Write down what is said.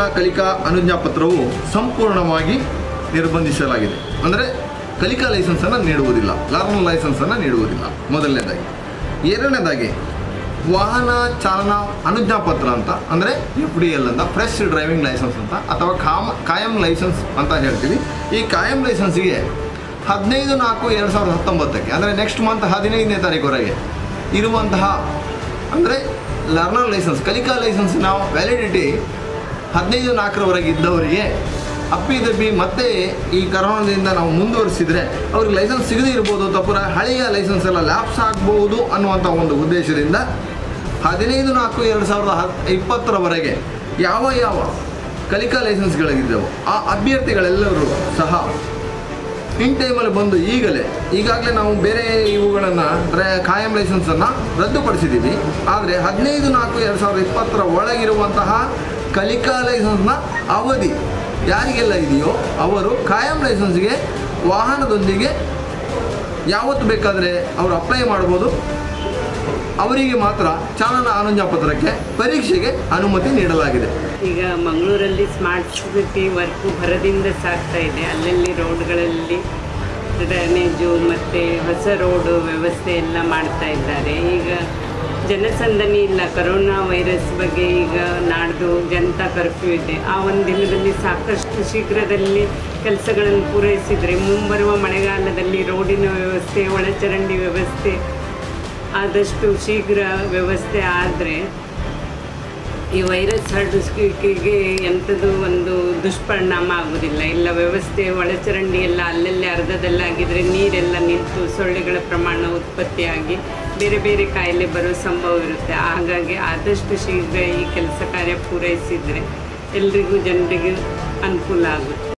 ಕಲಿಕಾ ಅನುಜ್ಞಾ ಪತ್ರವು ಸಂಪೂರ್ಣವಾಗಿ ನಿರ್ಬಂಧಿಸಲಾಗಿದೆ ಅಂದರೆ ಕಲಿಕಾ ಲೈಸೆನ್ಸನ್ನು ನೀಡುವುದಿಲ್ಲ ಲರ್ನರ್ ಲೈಸೆನ್ಸನ್ನು ನೀಡುವುದಿಲ್ಲ ಮೊದಲನೇದಾಗಿ ಎರಡನೇದಾಗಿ ವಾಹನ ಚಾಲನಾ ಅನುಜ್ಞಾ ಪತ್ರ ಅಂತ ಅಂದರೆ ಎಫ್ ಡಿ ಎಲ್ ಅಂತ ಫ್ರೆಶ್ ಡ್ರೈವಿಂಗ್ ಲೈಸೆನ್ಸ್ ಅಂತ ಅಥವಾ ಕಾಮ ಕಾಯಂ ಲೈಸೆನ್ಸ್ ಅಂತ ಹೇಳ್ತೀವಿ ಈ ಕಾಯಂ ಲೈಸೆನ್ಸಿಗೆ ಹದಿನೈದು ನಾಲ್ಕು ಎರಡು ಸಾವಿರದ ಹತ್ತೊಂಬತ್ತಕ್ಕೆ ಅಂದರೆ ನೆಕ್ಸ್ಟ್ ಮಂತ್ ಹದಿನೈದನೇ ತಾರೀಕುವರೆಗೆ ಇರುವಂತಹ ಅಂದರೆ ಲರ್ನರ್ ಲೈಸೆನ್ಸ್ ಕಲಿಕಾ ಲೈಸೆನ್ಸ್ನ ವ್ಯಾಲಿಡಿಟಿ ಹದಿನೈದು ನಾಲ್ಕರವರೆಗೆ ಇದ್ದವರಿಗೆ ಅಪ್ಪಿದಪ್ಪಿ ಮತ್ತೆ ಈ ಕರೋನಾದಿಂದ ನಾವು ಮುಂದುವರಿಸಿದರೆ ಅವ್ರಿಗೆ ಲೈಸೆನ್ಸ್ ಸಿಗದೇ ಇರ್ಬೋದು ತಪ್ಪುರ ಹಳೆಯ ಲೈಸೆನ್ಸ್ ಎಲ್ಲ ಲ್ಯಾಪ್ಸ್ ಆಗ್ಬೋದು ಅನ್ನುವಂಥ ಒಂದು ಉದ್ದೇಶದಿಂದ ಹದಿನೈದು ನಾಲ್ಕು ಎರಡು ಸಾವಿರದ ಹತ್ ಇಪ್ಪತ್ತರವರೆಗೆ ಯಾವ ಯಾವ ಕಲಿಕಾ ಲೈಸೆನ್ಸ್ಗಳಿದ್ದವು ಆ ಅಭ್ಯರ್ಥಿಗಳೆಲ್ಲರೂ ಸಹ ಇನ್ ಟೈಮಲ್ಲಿ ಬಂದು ಈಗಲೇ ಈಗಾಗಲೇ ನಾವು ಬೇರೆ ಇವುಗಳನ್ನು ಕಾಯಂ ಲೈಸೆನ್ಸನ್ನು ರದ್ದುಪಡಿಸಿದ್ದೀವಿ ಆದರೆ ಹದಿನೈದು ನಾಲ್ಕು ಎರಡು ಸಾವಿರದ ಇಪ್ಪತ್ತರ ಒಳಗಿರುವಂತಹ ಕಲಿಕಾ ಲೈಸೆನ್ಸ್ನ ಅವಧಿ ಯಾರಿಗೆಲ್ಲ ಇದೆಯೋ ಅವರು ಕಾಯಂ ಲೈಸೆನ್ಸ್ಗೆ ವಾಹನದೊಂದಿಗೆ ಯಾವತ್ತು ಬೇಕಾದರೆ ಅವರು ಅಪ್ಲೈ ಮಾಡ್ಬೋದು ಅವರಿಗೆ ಮಾತ್ರ ಚಾಲನಾ ಅನುಜ್ಞಾ ಪತ್ರಕ್ಕೆ ಪರೀಕ್ಷೆಗೆ ಅನುಮತಿ ನೀಡಲಾಗಿದೆ ಈಗ ಮಂಗಳೂರಲ್ಲಿ ಸ್ಮಾರ್ಟ್ ಸಿಟಿ ವರ್ಕು ಭರದಿಂದ ಸಾಗ್ತಾ ಇದೆ ಅಲ್ಲಲ್ಲಿ ರೋಡ್ಗಳಲ್ಲಿ ಡ್ರೈನೇಜು ಮತ್ತು ಹೊಸ ರೋಡು ವ್ಯವಸ್ಥೆ ಎಲ್ಲ ಮಾಡ್ತಾ ಇದ್ದಾರೆ ಈಗ ಜನಸಂದಣಿ ಇಲ್ಲ ಕರೋನಾ ವೈರಸ್ ಬಗ್ಗೆ ಈಗ ನಾಡ್ದು ಜನತಾ ಕರ್ಫ್ಯೂ ಇದೆ ಆ ಒಂದು ದಿನದಲ್ಲಿ ಸಾಕಷ್ಟು ಶೀಘ್ರದಲ್ಲಿ ಕೆಲಸಗಳನ್ನು ಪೂರೈಸಿದರೆ ಮುಂಬರುವ ಮಳೆಗಾಲದಲ್ಲಿ ರೋಡಿನ ವ್ಯವಸ್ಥೆ ಒಳಚರಂಡಿ ವ್ಯವಸ್ಥೆ ಆದಷ್ಟು ಶೀಘ್ರ ವ್ಯವಸ್ಥೆ ಆದರೆ ಈ ವೈರಸ್ ಹರಡಿಸುವಿಕೆಗೆ ಎಂಥದ್ದು ಒಂದು ದುಷ್ಪರಿಣಾಮ ಆಗೋದಿಲ್ಲ ಇಲ್ಲ ವ್ಯವಸ್ಥೆ ಒಳಚರಂಡಿ ಎಲ್ಲ ಅಲ್ಲಲ್ಲೇ ಅರ್ಧದಲ್ಲಾಗಿದ್ದರೆ ನೀರೆಲ್ಲ ನಿಂತು ಸೊಳ್ಳೆಗಳ ಪ್ರಮಾಣ ಉತ್ಪತ್ತಿಯಾಗಿ ಬೇರೆ ಬೇರೆ ಕಾಯಿಲೆ ಬರೋ ಸಂಭವ ಇರುತ್ತೆ ಹಾಗಾಗಿ ಆದಷ್ಟು ಶೀಘ್ರ ಈ ಕೆಲಸ ಕಾರ್ಯ ಪೂರೈಸಿದರೆ ಎಲ್ರಿಗೂ ಜನರಿಗೂ ಅನುಕೂಲ ಆಗುತ್ತೆ